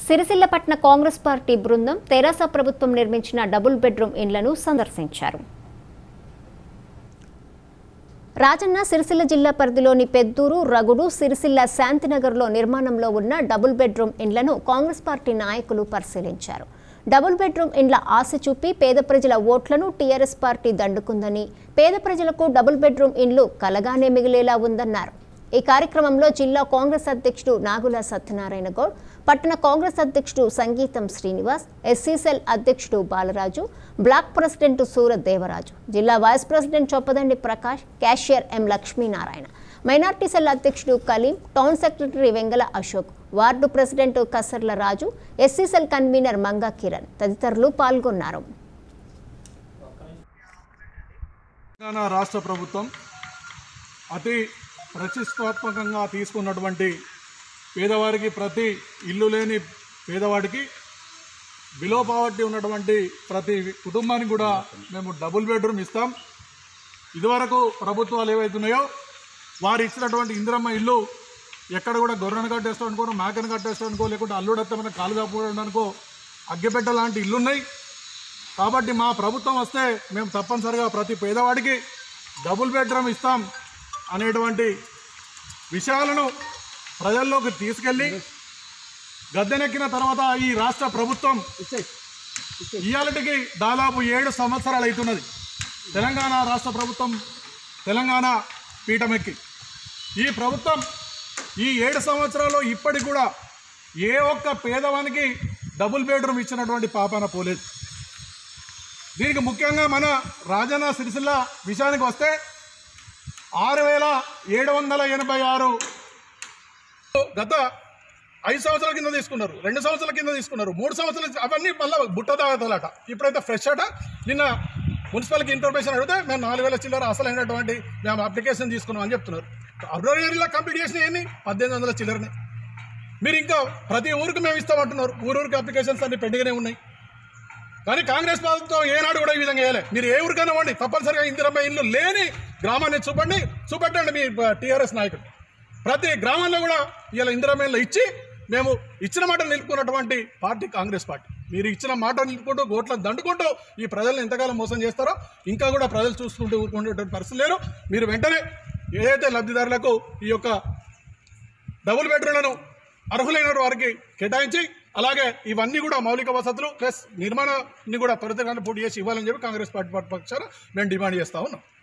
సిరిసిల్లపట్న Congress party బృందం తెరాస ప్రభుత్వం నిర్మించిన డబుల్ బెడ్రూమ్ ఇండ్లను సందర్శించారు రాజన్న సిరిసిల్ల జిల్లా పరిధిలోని పెద్దూరు రగుడు సిరిసిల్ల శాంతినగర్లో నిర్మాణంలో ఉన్న డబుల్ బెడ్రూమ్ ఇండ్లను కాంగ్రెస్ పార్టీ నాయకులు పరిశీలించారు డబుల్ బెడ్రూమ్ ఇండ్ల ఆశ చూపి పేద ప్రజల ఓట్లను టీఆర్ఎస్ పార్టీ దండుకుందని పేద ప్రజలకు డబుల్ బెడ్రూమ్ ఇండ్లు కలగానే మిగిలేలా ఉందన్నారు ఈ కార్యక్రమంలో జిల్లా కాంగ్రెస్ అధ్యక్షుడు నాగుల సత్యనారాయణ గౌడ్ పట్టణ కాంగ్రెస్ అధ్యక్షుడు సంగీతం శ్రీనివాస్ ఎస్సీసెల్ అధ్యక్షుడు బాలరాజు బ్లాక్ ప్రెసిడెంట్ సూరత్ దేవరాజు జిల్లా vice president Choppadandi Prakash cashier M Lakshminarayana minority cell అధ్యక్షుడు Kaleem town secretary Vengala Ashok ward president Kasarla Raju SC cell convener Manga Kiran తదితరులు పాల్గొన్నారు తెలంగాణ రాష్ట్ర ప్రభుత్వం అతి ప్రతిష్టాత్మకంగా తీసుకున్నటువంటి పేదవారికి ప్రతి ఇల్లు లేని పేదవాడికి బిలో పావర్టీ ఉన్నటువంటి ప్రతి కుటుంబానికి కూడా మేము డబుల్ బెడ్రూమ్ ఇస్తాం ఇదివరకు ప్రభుత్వాలు ఏవైతున్నాయో వారు ఇచ్చినటువంటి ఇందిరమ్మ ఇల్లు ఎక్కడ కూడా గొర్రెను కట్టేస్తామనుకో మేకను కట్టేస్తామనుకో లేకుంటే అల్లుడత్తమైన కాలు కాపుకోవడానికో అగ్గెపెట్ట లాంటి ఇల్లున్నాయి కాబట్టి మా ప్రభుత్వం వస్తే మేము తప్పనిసరిగా ప్రతి పేదవాడికి డబుల్ బెడ్రూమ్ ఇస్తాం అనేటువంటి విషయాలను ప్రజల్లోకి తీసుకెళ్ళి గద్దెనెక్కిన తర్వాత ఈ రాష్ట్ర ప్రభుత్వం ఇవాళకి దాదాపు ఏడు సంవత్సరాలు అవుతున్నది తెలంగాణ రాష్ట్ర ప్రభుత్వం తెలంగాణ పీఠమెక్కి ఈ ప్రభుత్వం ఈ ఏడు సంవత్సరాల్లో ఇప్పటికి కూడా ఏ ఒక్క పేదవానికి డబుల్ బెడ్రూమ్ ఇచ్చినటువంటి పాపాన పోలేదు దీనికి ముఖ్యంగా మన రాజన్న సిరిసిల్ల విషయానికి వస్తే ఆరు వేల ఏడు వందల ఎనభై ఆరు గత ఐదు సంవత్సరాల కింద తీసుకున్నారు రెండు సంవత్సరాల కింద తీసుకున్నారు మూడు సంవత్సరాల అవన్నీ మళ్ళీ బుట్ట తాగతలట ఇప్పుడైతే ఫ్రెష్ అట నిన్న మున్సిపల్కి ఇన్ఫర్మేషన్ అడిగితే మేము నాలుగు వేల చిల్లర అసలైనటువంటి మేము అప్లికేషన్ తీసుకున్నాం అని చెప్తున్నారు అర్బన్ ఏరియాలో కంప్లీట్ చేసిన ఏంది పద్దెనిమిది వందల చిల్లరనే మీరు ఇంకా ప్రతి ఊరికి మేము ఇస్తామంటున్నారు ఊరూరికి అప్లికేషన్స్ అన్ని పెండింగ్నే ఉన్నాయి కానీ కాంగ్రెస్ ప్రభుత్వం ఏనాడు కూడా ఈ విధంగా వేయలే మీరు ఏ ఊరికైనా ఇవ్వండి తప్పనిసరిగా ఇందిరమ్మ ఇల్లు లేని గ్రామాన్ని చూపండి చూపెట్టండి మీ టీఆర్ఎస్ నాయకుడు ప్రతి గ్రామంలో కూడా ఇలా ఇందిరమ్మ ఇల్లు ఇచ్చి మేము ఇచ్చిన మాట నిలుపుకున్నటువంటి పార్టీ కాంగ్రెస్ పార్టీ మీరు ఇచ్చిన మాట నిలుపుకుంటూ ఓట్లను దండుకుంటూ ఈ ప్రజలను ఎంతకాలం మోసం చేస్తారో ఇంకా కూడా ప్రజలు చూసుకుంటూ ఊరుకునేటువంటి పరిస్థితి లేరు మీరు వెంటనే ఏదైతే లబ్ధిదారులకు ఈ యొక్క డబుల్ బెడ్రూమ్లను అర్హులైన వారికి కేటాయించి అలాగే ఇవన్నీ కూడా మౌలిక వసతులు ప్లస్ నిర్మాణాన్ని కూడా త్వరితగానే పూర్తి చేసి ఇవ్వాలని చెప్పి కాంగ్రెస్ పార్టీ పక్షాన మేము డిమాండ్ చేస్తా ఉన్నాం